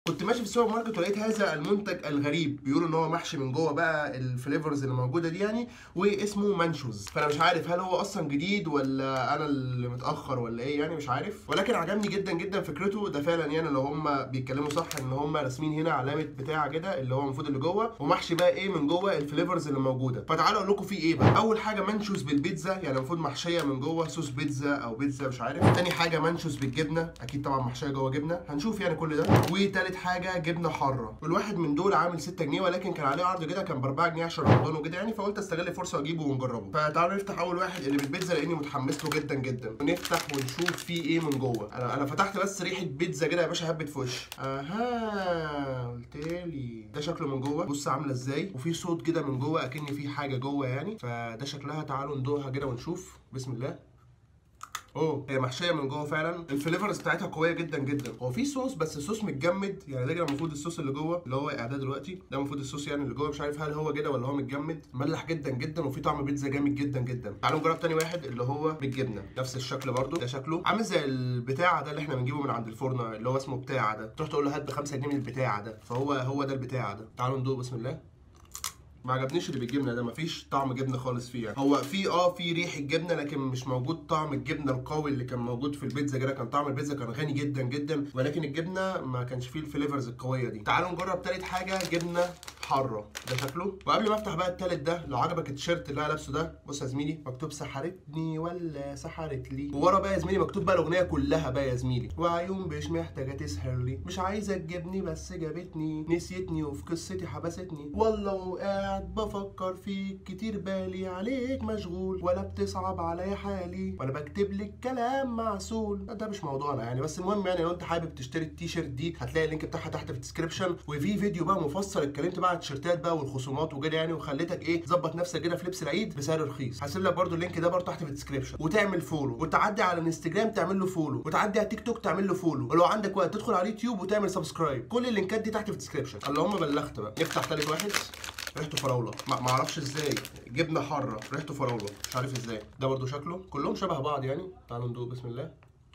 كنت ماشي في السوبر ماركت ولقيت هذا المنتج الغريب بيقولوا ان هو محشي من جوه بقى الفليفرز اللي موجوده دي يعني واسمه مانشوز فانا مش عارف هل هو اصلا جديد ولا انا اللي متاخر ولا ايه يعني مش عارف ولكن عجبني جدا جدا فكرته ده فعلا يعني لو هم بيتكلموا صح ان هم راسمين هنا علامه بتاع كده اللي هو المفروض اللي جوه ومحشي بقى ايه من جوه الفليفرز اللي موجوده فتعالوا اقول لكم فيه ايه بقى اول حاجه مانشوز بالبيتزا يعني المفروض محشيه من جوه صوص بيتزا او بيتزا مش عارف تاني حاجه مانشوز بالجبنه اكيد طبعا محشيه جوه جبنه هنشوف يعني كل ده وتالت حاجه جبنه حاره والواحد من دول عامل 6 جنيه ولكن كان عليه عرض كده كان ب 4 جنيه عشان رمضان وكده يعني فقلت استغل الفرصه واجيبه ونجربه فتعالوا نفتح اول واحد اللي بالبيتزا لاني متحمس له جدا جدا ونفتح ونشوف فيه ايه من جوه انا انا فتحت بس ريحه بيتزا كده يا باشا هبت في وشي اها قلتلي ده شكله من جوه بص عامله ازاي وفي صوت كده من جوه اكن في حاجه جوه يعني فده شكلها تعالوا ندوقها كده ونشوف بسم الله اوه هي محشيه من جوه فعلا الفليفرز بتاعتها قويه جدا جدا هو في صوص بس الصوص متجمد يعني ده كده المفروض الصوص اللي جوه اللي هو اعداد دلوقتي ده المفروض الصوص يعني اللي جوه مش عارف هل هو كده ولا هو متجمد مملح جدا جدا وفي طعم بيتزا جامد جدا جدا تعالوا نجرب تاني واحد اللي هو بالجبنه نفس الشكل برده ده شكله عامل زي البتاع ده اللي احنا بنجيبه من عند الفرن اللي هو اسمه بتاع ده تروح تقول له هات ب 5 جنيه من البتاع ده فهو هو ده البتاع ده تعالوا ندوق بسم الله ما عجبنيش اللي بالجبنه ده مفيش طعم جبنه خالص فيه يعني هو في اه في ريحه جبنه لكن مش موجود طعم الجبنه القوي اللي كان موجود في البيتزا كده كان طعم البيتزا كان غني جدا جدا ولكن الجبنه ما كانش فيه الفليفرز القويه دي تعالوا نجرب تالت حاجه جبنه حاره ده شكله وقبل ما افتح بقى التالت ده لو عجبك التيشيرت اللي انا لابسه ده بص يا زميلي مكتوب سحرتني ولا سحرت لي وورا بقى يا زميلي مكتوب بقى الاغنيه كلها بقى يا زميلي وعيون مش محتاجه تسحر لي مش عايزه تجيبني بس جابتني نسيتني وفي قصتي حبستني والله وقاعد بفكر فيك كتير بالي عليك مشغول ولا بتصعب عليا حالي وانا بكتب لك كلام معسول ده مش موضوعنا يعني بس المهم يعني لو انت حابب تشتري التيشيرت دي هتلاقي اللينك بتاعها تحت في الديسكربشن وفي فيديو بقى مفصل اتكلمت بقى عن التيشيرتات بقى والخصومات وكده يعني وخليتك ايه تظبط نفسك كده في لبس العيد بسعر رخيص هسيب لك برده اللينك ده برده تحت في الديسكربشن وتعمل فولو وتعدي على الانستجرام تعمل له فولو وتعدي على تيك توك تعمل له فولو ولو عندك وقت تدخل على اليوتيوب وتعمل سبسكرايب كل اللينكات دي تحت في الديسكربشن اللهم بلغت بقى نفتح تالت واحد ريحته فراوله ما ما اعرفش ازاي جبنه حاره ريحته فراوله مش عارف ازاي ده برده شكله كلهم شبه بعض يعني تعالوا ندوق بسم الله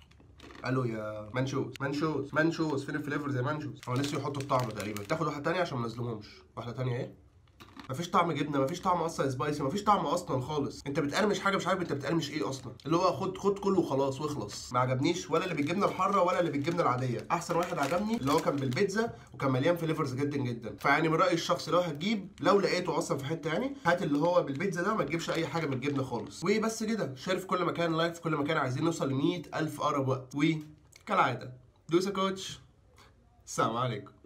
الو يا منشوز منشوز منشوز فين الفليفرز يا منشوز هو لسه يحطوا الطعم تقريبا تاخد واحده تانية عشان ما نظلمهمش واحده تانية ايه مفيش طعم جبنه مفيش طعم اصلا سبايسي مفيش طعم اصلا خالص انت بتقرمش حاجه مش عارف انت بتقرمش ايه اصلا اللي هو خد خد كله وخلاص واخلص ما عجبنيش ولا اللي بالجبنه الحاره ولا اللي بالجبنه العاديه احسن واحد عجبني اللي هو كان بالبيتزا وكان مليان فليفرز جدا جدا فيعني من رايي الشخصي لو هتجيب لو لقيته اصلا في حته يعني هات اللي هو بالبيتزا ده ما تجيبش اي حاجه بالجبنه خالص وبس كده شير في كل مكان لايك في كل مكان عايزين نوصل ل 100000 اقرب وقت وكالعاده دوسا كوتش السلام عليكم